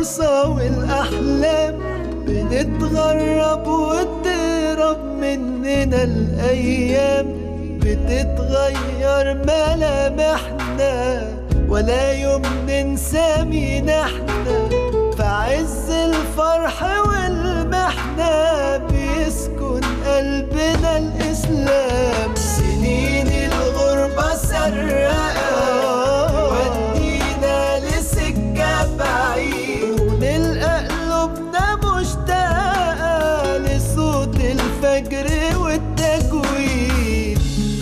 الفرصة والأحلام بنتغرب وتهرب مننا الأيام بتتغير ملامحنا ولا يوم ننسى مين احنا في عز الفرح والمحنة بيسكن قلبنا الإسلام سنين الغربة سرقة ودينا لسكة بعيد ونلقى قلوبنا مشتاقة لصوت الفجر والتجويد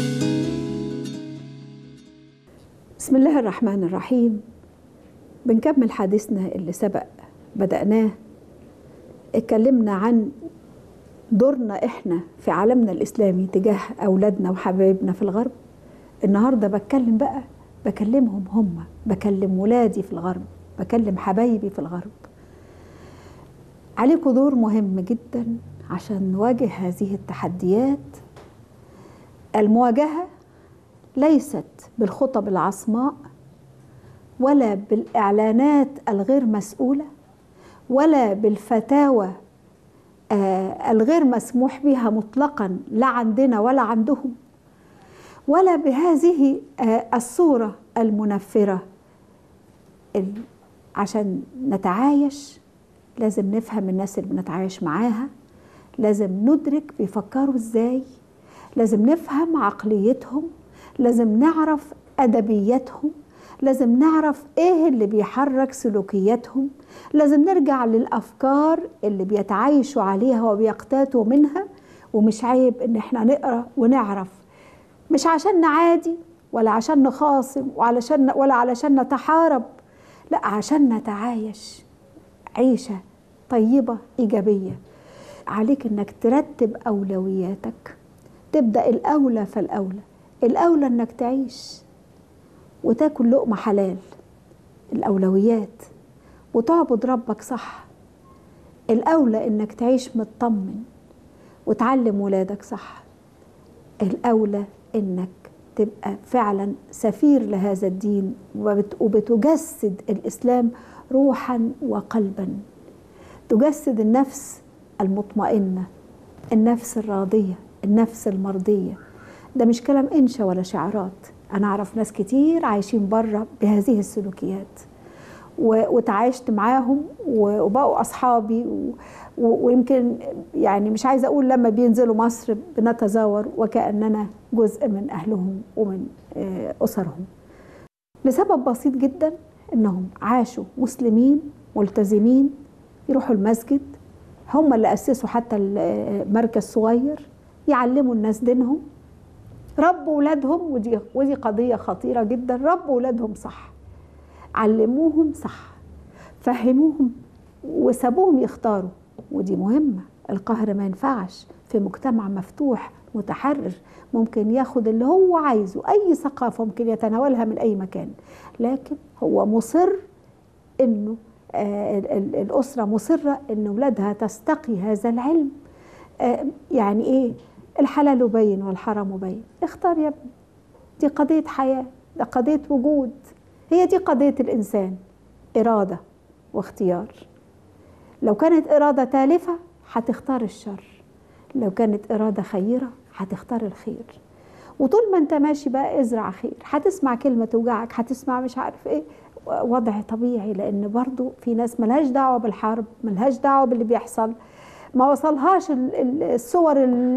بسم الله الرحمن الرحيم بنكمل حديثنا اللي سبق بدأناه اتكلمنا عن دورنا احنا في عالمنا الإسلامي تجاه أولادنا وحبايبنا في الغرب النهاردة بتكلم بقى بكلمهم هم بكلم ولادي في الغرب بكلم حبايبي في الغرب عليكم دور مهم جدا عشان نواجه هذه التحديات المواجهة ليست بالخطب العصماء ولا بالاعلانات الغير مسؤوله ولا بالفتاوى آه الغير مسموح بها مطلقا لا عندنا ولا عندهم ولا بهذه آه الصوره المنفره عشان نتعايش لازم نفهم الناس اللي بنتعايش معاها لازم ندرك بيفكروا ازاي لازم نفهم عقليتهم لازم نعرف ادبياتهم لازم نعرف ايه اللي بيحرك سلوكياتهم لازم نرجع للافكار اللي بيتعايشوا عليها وبيقتاتوا منها ومش عيب ان احنا نقرا ونعرف مش عشان نعادي ولا عشان نخاصم وعلشان ولا علشان نتحارب لا عشان نتعايش عيشه طيبه ايجابيه عليك انك ترتب اولوياتك تبدا الاولى فالاولى الاولى انك تعيش وتاكل لقمه حلال الاولويات وتعبد ربك صح الاولى انك تعيش مطمن وتعلم ولادك صح الاولى انك تبقى فعلا سفير لهذا الدين وبتجسد الاسلام روحا وقلبا تجسد النفس المطمئنه النفس الراضيه النفس المرضيه ده مش كلام انشا ولا شعارات انا اعرف ناس كتير عايشين بره بهذه السلوكيات وتعايشت معاهم وبقوا اصحابي ويمكن يعني مش عايزه اقول لما بينزلوا مصر بنتزاور وكاننا جزء من اهلهم ومن اسرهم لسبب بسيط جدا انهم عاشوا مسلمين ملتزمين يروحوا المسجد هم اللي اسسوا حتى المركز صغير يعلموا الناس دينهم ربوا ولادهم ودي ودي قضيه خطيره جدا ربوا ولادهم صح علموهم صح فهموهم وسابوهم يختاروا ودي مهمه القهر ما ينفعش في مجتمع مفتوح متحرر ممكن ياخد اللي هو عايزه اي ثقافه ممكن يتناولها من اي مكان لكن هو مصر انه آه الاسره مصره ان اولادها تستقي هذا العلم آه يعني ايه الحلال بين والحرام بين اختار يا ابني دي قضية حياة ده قضية وجود هي دي قضية الإنسان إرادة واختيار لو كانت إرادة تالفة هتختار الشر لو كانت إرادة خيرة هتختار الخير وطول ما انت ماشي بقى ازرع خير هتسمع كلمة توجعك هتسمع مش عارف ايه وضع طبيعي لان برضو في ناس ملهاش دعوة بالحرب ملهاش دعوة باللي بيحصل ما وصلهاش الصور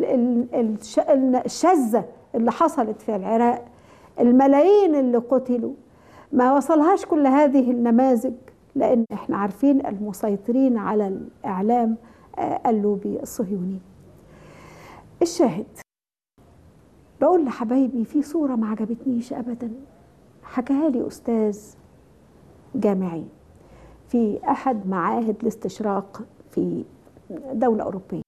الشاذة اللي حصلت في العراق الملايين اللي قتلوا ما وصلهاش كل هذه النماذج لأن احنا عارفين المسيطرين على الإعلام اللوبي الصهيوني الشاهد بقول لحبايبي في صورة ما عجبتنيش أبدا حكاها لي أستاذ جامعي في أحد معاهد الاستشراق في دولة أوروبية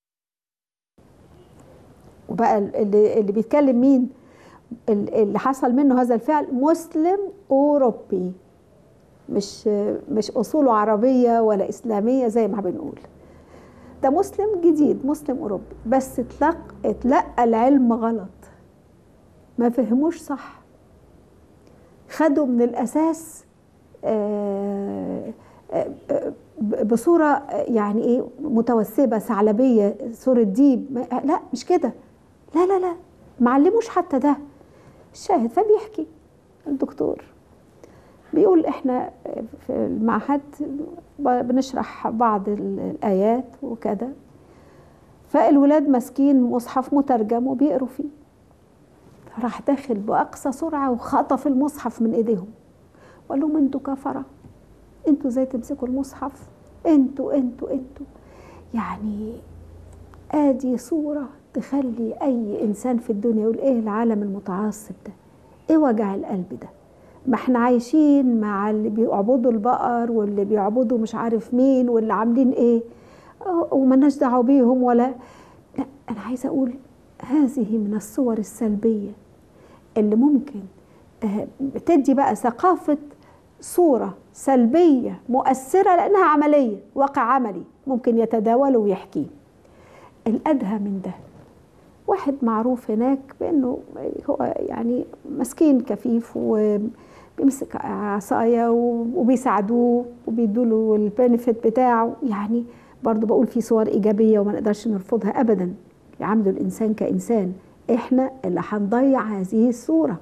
وبقى اللي, اللي بيتكلم مين اللي حصل منه هذا الفعل مسلم أوروبي مش مش أصوله عربية ولا إسلامية زي ما بنقول ده مسلم جديد مسلم أوروبي بس اتلق اتلقى العلم غلط ما فهموش صح خدوا من الأساس بصوره يعني ايه متوسبه ثعلبيه صوره ديب ما- لا مش كده لا لا لا معلموش حتى ده الشاهد فبيحكي الدكتور بيقول احنا في المعهد بنشرح بعض الايات وكذا فالولاد ماسكين مصحف مترجم وبيقروا فيه راح داخل باقصى سرعه وخطف المصحف من ايديهم وقال لهم انتوا كفره انتوا ازاي تمسكوا المصحف انتوا انتوا انتوا يعني ادي صوره تخلي اي انسان في الدنيا يقول ايه العالم المتعصب ده ايه وجع القلب ده ما احنا عايشين مع اللي بيعبدوا البقر واللي بيعبدوا مش عارف مين واللي عاملين ايه اه، وملناش دعوه بيهم ولا لا انا عايزه اقول هذه من الصور السلبيه اللي ممكن اه، بتدي بقى ثقافه صوره سلبيه مؤثره لانها عمليه واقع عملي ممكن يتداول ويحكيه الادهى من ده واحد معروف هناك بانه هو يعني مسكين كفيف وبيمسك عصايه وبيساعدوه وبيدوا له البنفيت بتاعه يعني برضه بقول في صور ايجابيه وما نقدرش نرفضها ابدا يعاملوا الانسان كانسان احنا اللي هنضيع هذه الصوره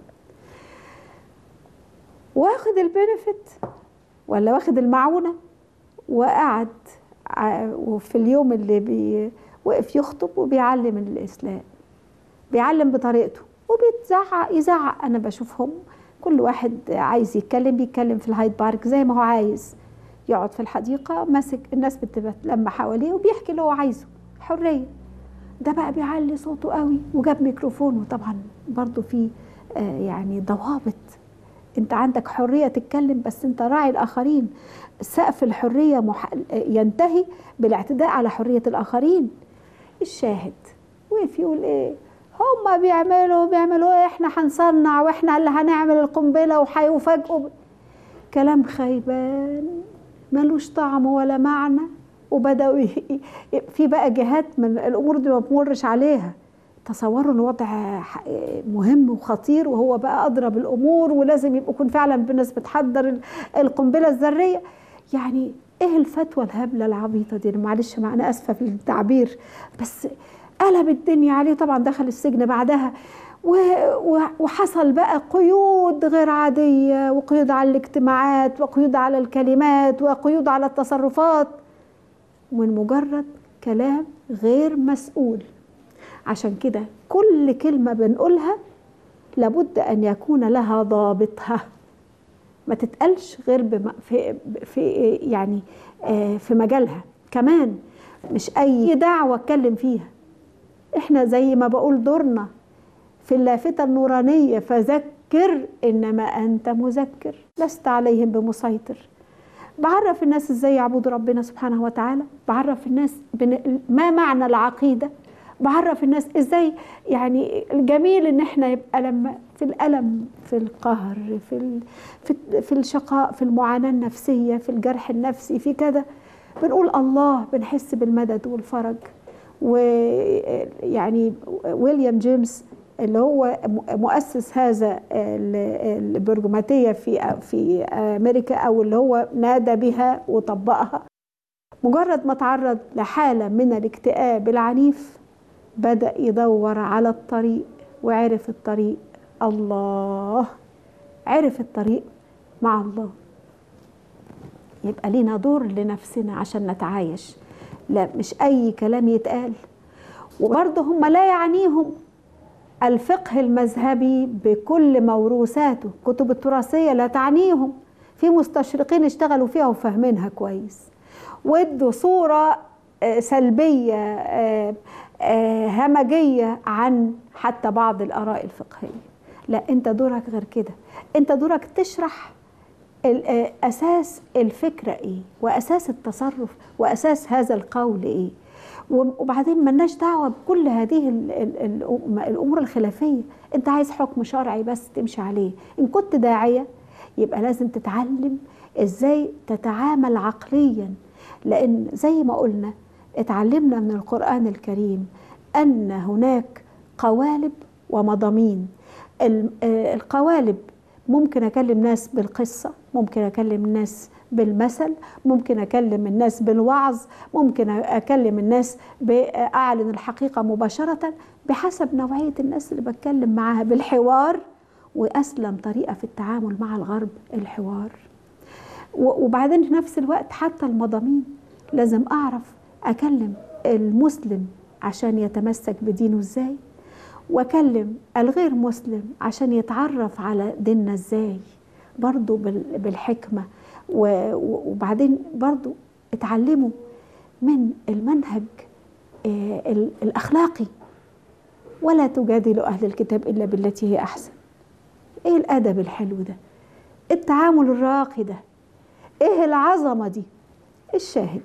واخد البنفيت ولا واخد المعونه وقعد ع- وفي اليوم اللي بي وقف يخطب وبيعلم الاسلام بيعلم بطريقته وبيتزعق يزعق انا بشوفهم كل واحد عايز يتكلم بيتكلم في الهايد بارك زي ما هو عايز يقعد في الحديقه ماسك الناس بتتلم حواليه وبيحكي اللي هو عايزه حريه ده بقى بيعلي صوته قوي وجاب ميكروفون وطبعا برضو في آه، يعني ضوابط انت عندك حريه تتكلم بس انت راعي الاخرين سقف الحريه مح... ينتهي بالاعتداء على حريه الاخرين الشاهد وقف يقول ايه هما بيعملوا بيعملوا ايه احنا هنصنع واحنا اللي هنعمل القنبله وهيفاجئوا ب- كلام خيبان ملوش طعم ولا معنى وبداوا ي- ي- في بقى جهات من الامور دي ما بمرش عليها تصوروا الوضع ح- مهم وخطير وهو بقى اضرب الامور ولازم يبقى يكون فعلا بالناس بتحضر ال- القنبله الذريه يعني ايه الفتوى الهبله العبيطه دي معلش ما انا اسفه في التعبير بس قلب الدنيا عليه طبعا دخل السجن بعدها و- و- وحصل بقى قيود غير عاديه وقيود على الاجتماعات وقيود على الكلمات وقيود على التصرفات من مجرد كلام غير مسؤول عشان كده كل كلمة بنقولها لابد أن يكون لها ضابطها ما تتقالش غير بم في, في يعني آه، في مجالها كمان مش أي دعوة اتكلم فيها احنا زي ما بقول دورنا في اللافتة النورانية فذكر إنما أنت مذكر لست عليهم بمسيطر بعرف الناس ازاي يعبدوا ربنا سبحانه وتعالى بعرف الناس بن... ما معنى العقيده بعرف الناس ازاي يعني الجميل ان احنا يبقى لما في الالم في القهر في ال... في, في الشقاء في المعاناه النفسيه في الجرح النفسي في كذا بنقول الله بنحس بالمدد والفرج ويعني ويليام جيمس اللي هو مؤسس هذا ال- البرجماتيه في في امريكا او اللي هو نادى بها وطبقها مجرد ما تعرض لحاله من الاكتئاب العنيف بدا يدور على الطريق وعرف الطريق الله عرف الطريق مع الله يبقى لينا دور لنفسنا عشان نتعايش لا مش اي كلام يتقال وبرضه هم لا يعنيهم الفقه المذهبي بكل موروثاته كتب التراثية لا تعنيهم في مستشرقين اشتغلوا فيها وفاهمينها كويس وادوا صورة آه، سلبية آه، آه، همجية عن حتى بعض الآراء الفقهية لا انت دورك غير كده انت دورك تشرح ال- آه، اساس الفكره ايه واساس التصرف واساس هذا القول ايه وبعدين ملناش دعوه بكل هذه ال- ال- ال- الامور الخلافيه انت عايز حكم شرعي بس تمشي عليه ان كنت داعيه يبقى لازم تتعلم ازاي تتعامل عقليا لان زي ما قلنا اتعلمنا من القران الكريم ان هناك قوالب ومضامين ال- آه، القوالب ممكن اكلم ناس بالقصه ممكن اكلم ناس بالمثل ممكن أكلم الناس بالوعظ ممكن أكلم الناس بأعلن الحقيقة مباشرة بحسب نوعية الناس اللي بتكلم معاها بالحوار وأسلم طريقة في التعامل مع الغرب الحوار وبعدين في نفس الوقت حتى المضامين لازم أعرف أكلم المسلم عشان يتمسك بدينه إزاي واكلم الغير مسلم عشان يتعرف على ديننا ازاي برضو بالحكمة وبعدين برضو اتعلموا من المنهج الأخلاقي ولا تجادلوا أهل الكتاب إلا بالتي هي أحسن إيه الأدب الحلو ده التعامل الراقي ده إيه العظمة دي الشاهد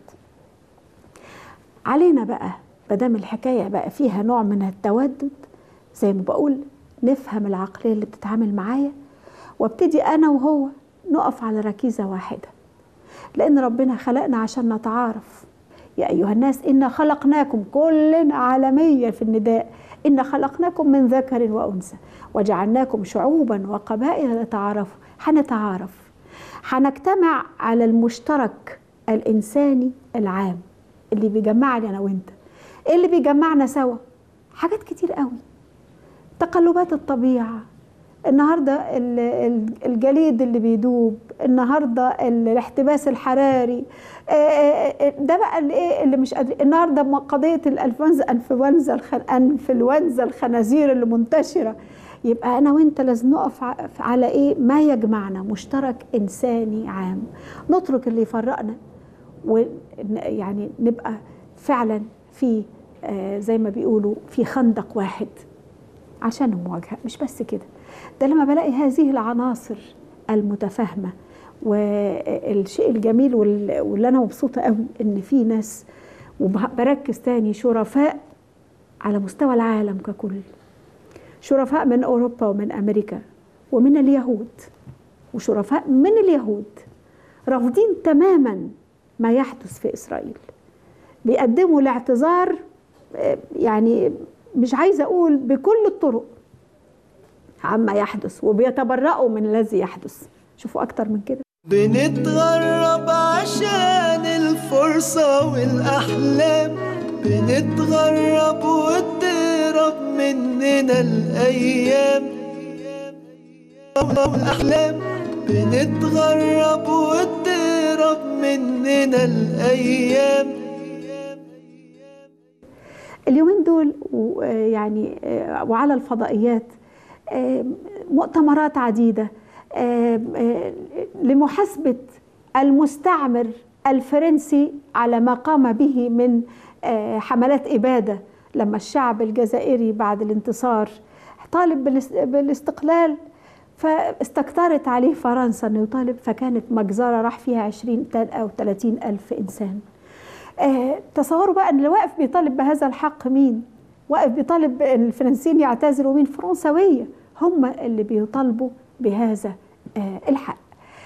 علينا بقى مادام الحكاية بقى فيها نوع من التودد زي ما بقول نفهم العقلية اللي بتتعامل معايا وابتدي أنا وهو نقف على ركيزة واحدة لأن ربنا خلقنا عشان نتعارف يا أيها الناس إنا خلقناكم كلنا عالمية في النداء إن خلقناكم من ذكر وأنثى وجعلناكم شعوبا وقبائل لتعارفوا هنتعارف هنجتمع على المشترك الإنساني العام اللي بيجمعني أنا وأنت إيه اللي بيجمعنا سوا حاجات كتير قوي تقلبات الطبيعة النهاردة الجليد اللي بيدوب النهاردة الاحتباس الحراري ده بقى اللي, اللي مش قادر النهاردة قضية الانفلونزا انفلونزا انفلونزا الخنازير اللي منتشرة يبقى انا وانت لازم نقف على ايه ما يجمعنا مشترك انساني عام نترك اللي يفرقنا ويعني نبقى فعلا في زي ما بيقولوا في خندق واحد عشان المواجهة مش بس كده ده لما بلاقي هذه العناصر المتفاهمة والشيء الجميل واللي أنا مبسوطة قوي إن في ناس وبركز تاني شرفاء على مستوى العالم ككل شرفاء من أوروبا ومن أمريكا ومن اليهود وشرفاء من اليهود رافضين تماما ما يحدث في إسرائيل بيقدموا الاعتذار يعني مش عايزه اقول بكل الطرق عما يحدث وبيتبرأوا من الذي يحدث شوفوا اكتر من كده بنتغرب عشان الفرصة والأحلام بنتغرب وتهرب مننا الأيام والأحلام بنتغرب وتهرب مننا الأيام اليومين دول يعني وعلى الفضائيات مؤتمرات عديده لمحاسبه المستعمر الفرنسي على ما قام به من حملات اباده لما الشعب الجزائري بعد الانتصار طالب بالاستقلال فاستكترت عليه فرنسا انه يطالب فكانت مجزره راح فيها 20 او 30 الف انسان آه تصوروا بقى ان اللي واقف بيطالب بهذا الحق مين واقف بيطالب الفرنسيين يعتذروا مين فرنسويه هم اللي بيطالبوا بهذا آه الحق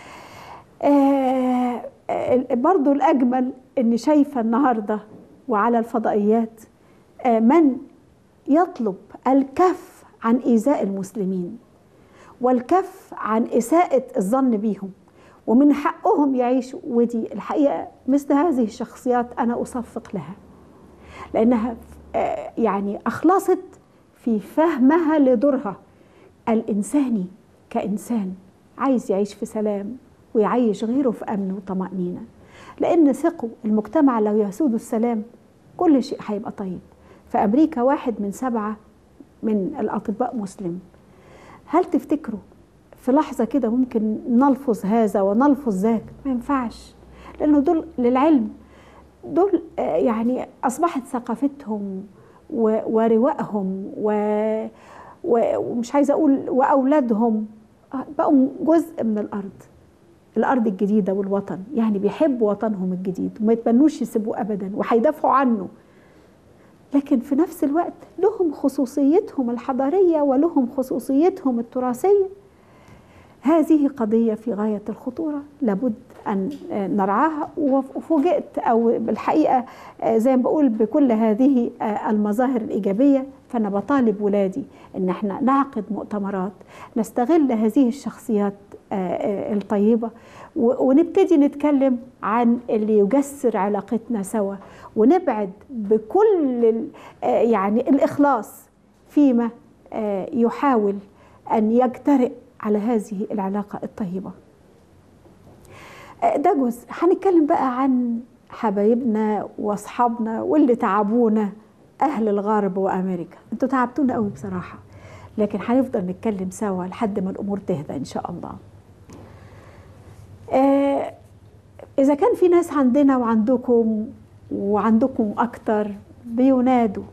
آه برضو الأجمل أني شايفة النهاردة وعلى الفضائيات من يطلب الكف عن إيذاء المسلمين والكف عن إساءة الظن بيهم ومن حقهم يعيشوا ودي الحقيقة مثل هذه الشخصيات أنا أصفق لها لأنها يعني أخلصت في فهمها لدورها الإنساني كإنسان عايز يعيش في سلام ويعيش غيره في أمن وطمأنينة لأن ثقوا المجتمع لو يسود السلام كل شيء هيبقى طيب في أمريكا واحد من سبعة من الأطباء مسلم هل تفتكروا في لحظة كده ممكن نلفظ هذا ونلفظ ذاك ما ينفعش لأنه دول للعلم دول يعني أصبحت ثقافتهم وروائهم ومش عايزة أقول وأولادهم بقوا جزء من الأرض الأرض الجديدة والوطن يعني بيحبوا وطنهم الجديد وما يتمنوش يسيبوه أبدا وهيدافعوا عنه لكن في نفس الوقت لهم خصوصيتهم الحضارية ولهم خصوصيتهم التراثية هذه قضية في غاية الخطورة لابد أن نرعاها وفوجئت أو بالحقيقة زي ما بقول بكل هذه المظاهر الإيجابية فأنا بطالب ولادي إن احنا نعقد مؤتمرات نستغل هذه الشخصيات آه، آه، الطيبة و- ونبتدي نتكلم عن اللي يجسر علاقتنا سوا ونبعد بكل ال- آه، يعني الإخلاص فيما آه، يحاول أن يجترئ على هذه العلاقة الطيبة آه، ده جزء هنتكلم بقى عن حبايبنا واصحابنا واللي تعبونا اهل الغرب وامريكا انتوا تعبتونا قوي بصراحه لكن هنفضل نتكلم سوا لحد ما الامور تهدى ان شاء الله آه، اذا كان في ناس عندنا وعندكم وعندكم اكتر بينادوا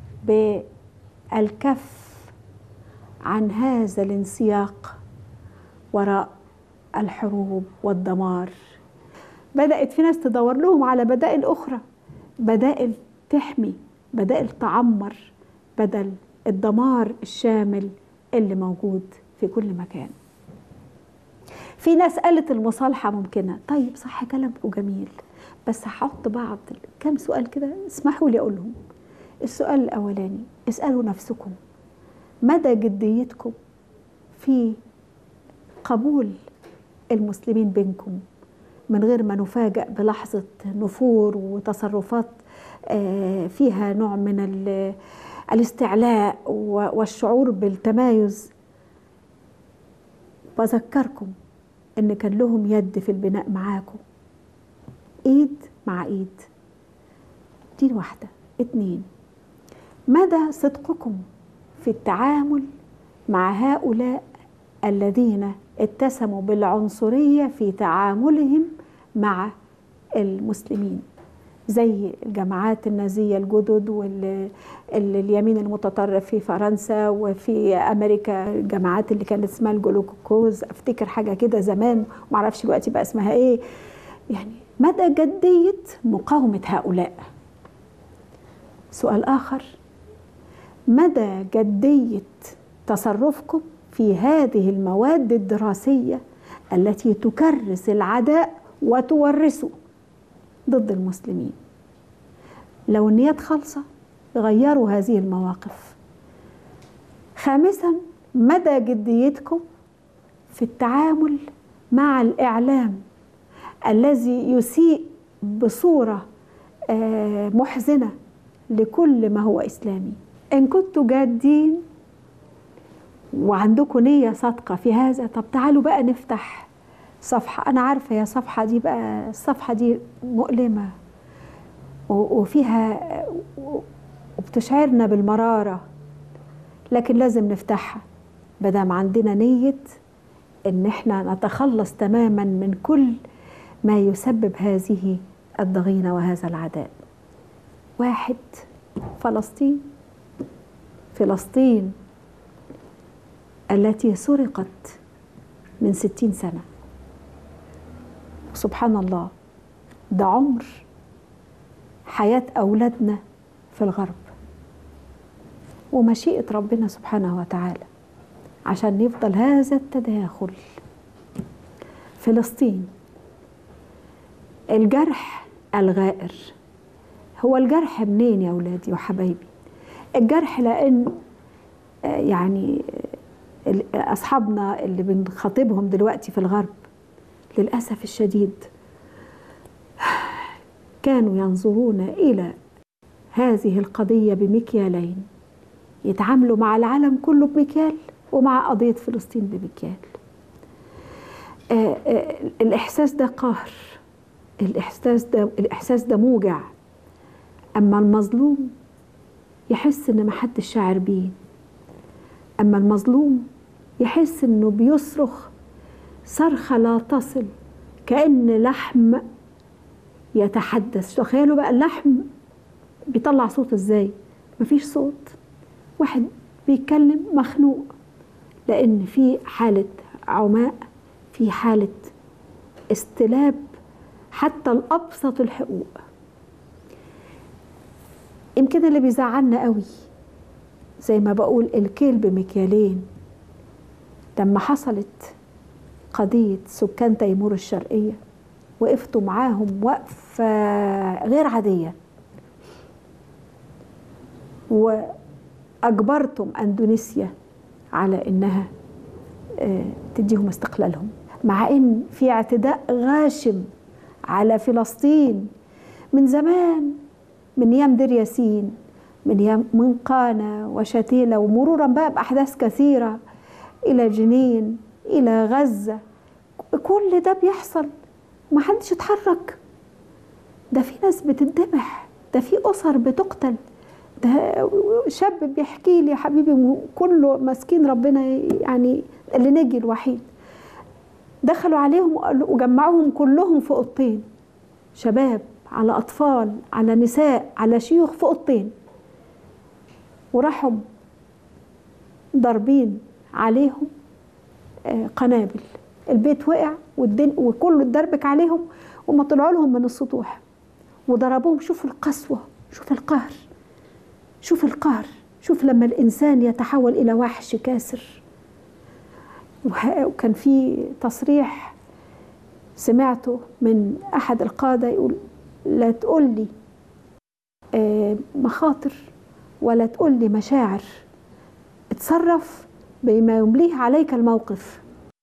بالكف عن هذا الانسياق وراء الحروب والدمار بدأت في ناس تدور لهم على بدائل أخرى بدائل تحمي بدائل تعمر بدل الدمار الشامل اللي موجود في كل مكان في ناس قالت المصالحة ممكنة طيب صح كلامكم جميل بس هحط بعض كم سؤال كده اسمحوا لي أقولهم السؤال الأولاني اسألوا نفسكم مدى جديتكم في قبول المسلمين بينكم من غير ما نفاجأ بلحظة نفور وتصرفات آه، فيها نوع من ال- الاستعلاء و- والشعور بالتمايز بذكركم ان كان لهم يد في البناء معاكم ايد مع ايد دي واحدة اتنين مدى صدقكم في التعامل مع هؤلاء الذين اتسموا بالعنصرية في تعاملهم مع المسلمين زي الجماعات النازية الجدد واليمين المتطرف في فرنسا وفي أمريكا الجماعات اللي كانت اسمها الجلوكوز أفتكر حاجة كده زمان معرفش دلوقتي بقى اسمها إيه يعني مدى جدية مقاومة هؤلاء سؤال آخر مدى جدية تصرفكم في هذه المواد الدراسية التي تكرس العداء وتورثه ضد المسلمين لو النيات خالصة غيروا هذه المواقف خامسا مدى جديتكم في التعامل مع الإعلام الذي يسيء بصورة آه، محزنة لكل ما هو إسلامي إن كنتوا جادين وعندكم نية صادقة في هذا طب تعالوا بقى نفتح صفحة أنا عارفة يا صفحة دي بقى الصفحة دي مؤلمة و- وفيها وبتشعرنا بالمرارة لكن لازم نفتحها مادام عندنا نية إن إحنا نتخلص تماما من كل ما يسبب هذه الضغينة وهذا العداء واحد فلسطين فلسطين التي سرقت من ستين سنة سبحان الله ده عمر حياة أولادنا في الغرب ومشيئة ربنا سبحانه وتعالى عشان يفضل هذا التداخل فلسطين الجرح الغائر هو الجرح منين يا أولادي وحبايبي الجرح لأن آه، يعني آه، ال- أصحابنا اللي بنخاطبهم دلوقتي في الغرب للأسف الشديد كانوا ينظرون إلى هذه القضية بمكيالين يتعاملوا مع العالم كله بمكيال ومع قضية فلسطين بمكيال آه، آه، الإحساس ده قهر الإحساس ده الإحساس ده موجع أما المظلوم يحس إن محدش شاعر بيه أما المظلوم يحس إنه بيصرخ صرخة لا تصل كأن لحم يتحدث تخيلوا بقى اللحم بيطلع صوت ازاي مفيش صوت واحد بيتكلم مخنوق لأن في حالة عماء في حالة استلاب حتى الأبسط الحقوق يمكن اللي بيزعلنا قوي زي ما بقول الكيل بمكيالين لما حصلت قضية سكان تيمور الشرقية وقفتوا معاهم وقفة غير عادية وأجبرتم أندونيسيا على إنها آه، تديهم استقلالهم مع ان في اعتداء غاشم على فلسطين من زمان من ايام دير ياسين من ايام من قانا وشتيلة ومرورا بقى باحداث كثيره الى جنين الى غزه كل ده بيحصل ومحدش اتحرك ده في ناس بتتذبح ده في اسر بتقتل ده شاب بيحكي لي يا حبيبي كله مسكين ربنا يعني اللي نجي الوحيد دخلوا عليهم وجمعوهم كلهم في اوضتين شباب على اطفال على نساء على شيوخ في اوضتين وراحوا ضاربين عليهم قنابل البيت وقع والدن وكله اتدربك عليهم وما طلعوا لهم من السطوح وضربوهم شوفوا القسوه شوف القهر شوف القهر شوف لما الانسان يتحول الى وحش كاسر وكان في تصريح سمعته من احد القاده يقول لا تقول لي مخاطر ولا تقول لي مشاعر اتصرف بما يمليه عليك الموقف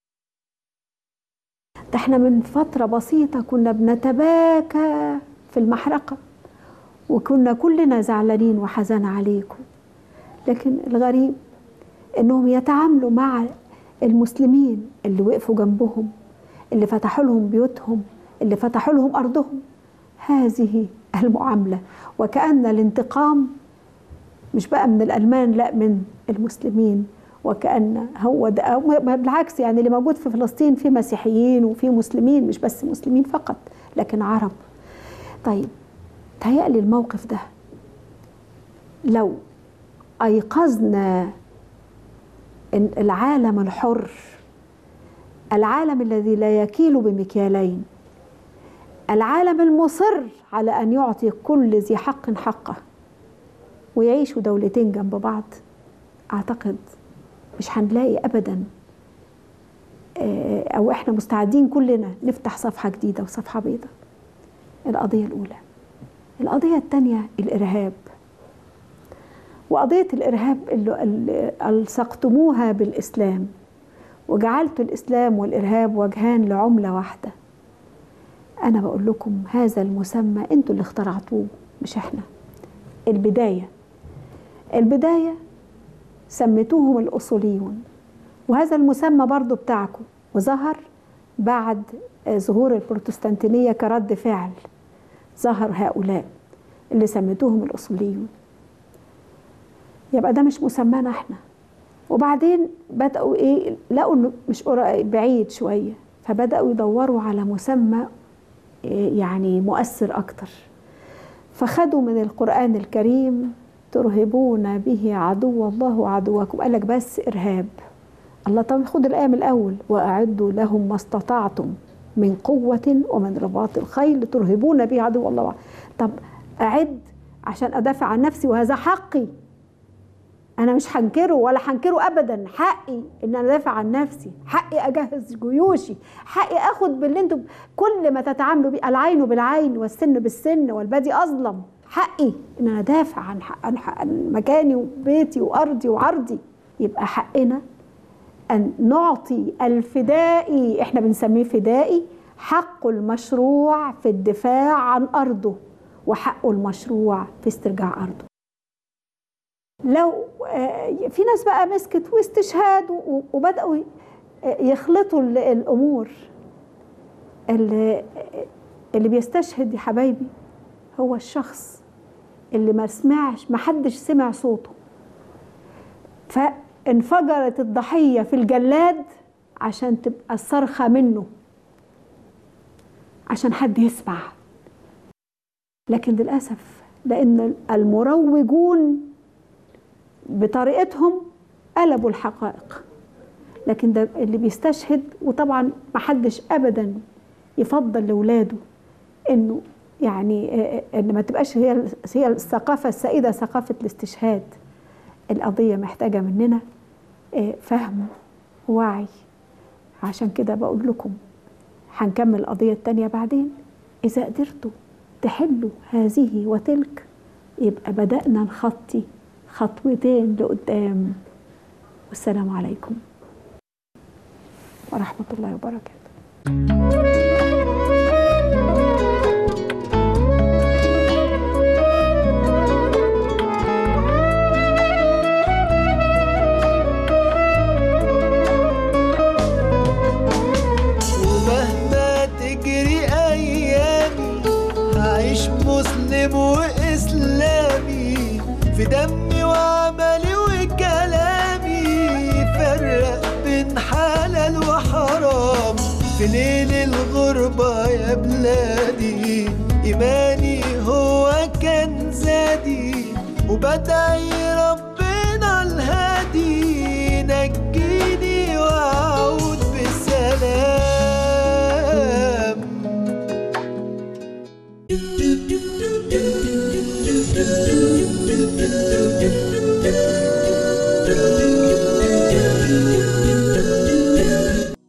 ده احنا من فترة بسيطة كنا بنتباكى في المحرقة وكنا كلنا زعلانين وحزان عليكم لكن الغريب انهم يتعاملوا مع المسلمين اللي وقفوا جنبهم اللي فتحوا لهم بيوتهم اللي فتحوا لهم ارضهم هذه المعامله وكان الانتقام مش بقى من الالمان لا من المسلمين وكان هو ده بالعكس يعني اللي موجود في فلسطين في مسيحيين وفي مسلمين مش بس مسلمين فقط لكن عرب طيب تهيألي الموقف ده لو أيقظنا العالم الحر العالم الذي لا يكيل بمكيالين العالم المصر على أن يعطي كل ذي حق حقه ويعيشوا دولتين جنب بعض أعتقد مش هنلاقي أبدا أو إحنا مستعدين كلنا نفتح صفحة جديدة وصفحة بيضة القضية الأولى القضية الثانية الإرهاب وقضية الإرهاب اللي ألصقتموها بالإسلام وجعلت الإسلام والإرهاب وجهان لعملة واحدة أنا بقول لكم هذا المسمى أنتوا اللي اخترعتوه مش إحنا البداية البداية سميتوهم الأصوليون وهذا المسمى برضو بتاعكم وظهر بعد ظهور البروتستانتينية كرد فعل ظهر هؤلاء اللي سميتوهم الأصوليون يبقى ده مش مسمانا احنا وبعدين بدأوا ايه لقوا انه مش بعيد شوية فبدأوا يدوروا على مسمى إيه يعني مؤثر أكتر فخدوا من القرآن الكريم ترهبون به عدو الله وعدوكم قال لك بس إرهاب الله طب خد الآية من الأول وأعدوا لهم ما استطعتم من قوة ومن رباط الخيل ترهبون به عدو الله طب أعد عشان أدافع عن نفسي وهذا حقي أنا مش هنكره ولا هنكره أبدا حقي إن أنا أدافع عن نفسي حقي أجهز جيوشي حقي أخد باللي أنتم كل ما تتعاملوا بيه العين بالعين والسن بالسن والبادي أظلم حقي إن أنا أدافع عن, حق عن, حق عن مكاني وبيتي وأرضي وعرضي يبقى حقنا أن نعطي الفدائي إحنا بنسميه فدائي حقه المشروع في الدفاع عن أرضه وحقه المشروع في استرجاع أرضه لو في ناس بقى مسكت واستشهاد وبدأوا يخلطوا الأمور اللي, اللي بيستشهد يا حبايبي هو الشخص اللي ما سمعش ما حدش سمع صوته فانفجرت الضحية في الجلاد عشان تبقى الصرخة منه عشان حد يسمع لكن للأسف لأن المروجون بطريقتهم قلبوا الحقائق لكن ده اللي بيستشهد وطبعا ما حدش ابدا يفضل لاولاده انه يعني ان ما تبقاش هي هي الثقافه السائده ثقافه الاستشهاد القضيه محتاجه مننا فهم ووعي عشان كده بقول لكم هنكمل القضيه التانيه بعدين اذا قدرتوا تحلوا هذه وتلك يبقى بدانا نخطي خطوتين لقدام والسلام عليكم ورحمة الله وبركاته ومهما تجري ايامي هعيش مسلم واسلامي في دمي وعملي وكلامي فرق بين حلال وحرام في ليل الغربة يا بلادي إيماني هو كان زادي وبدعي ربنا الهادي نجيني وأعود بسلام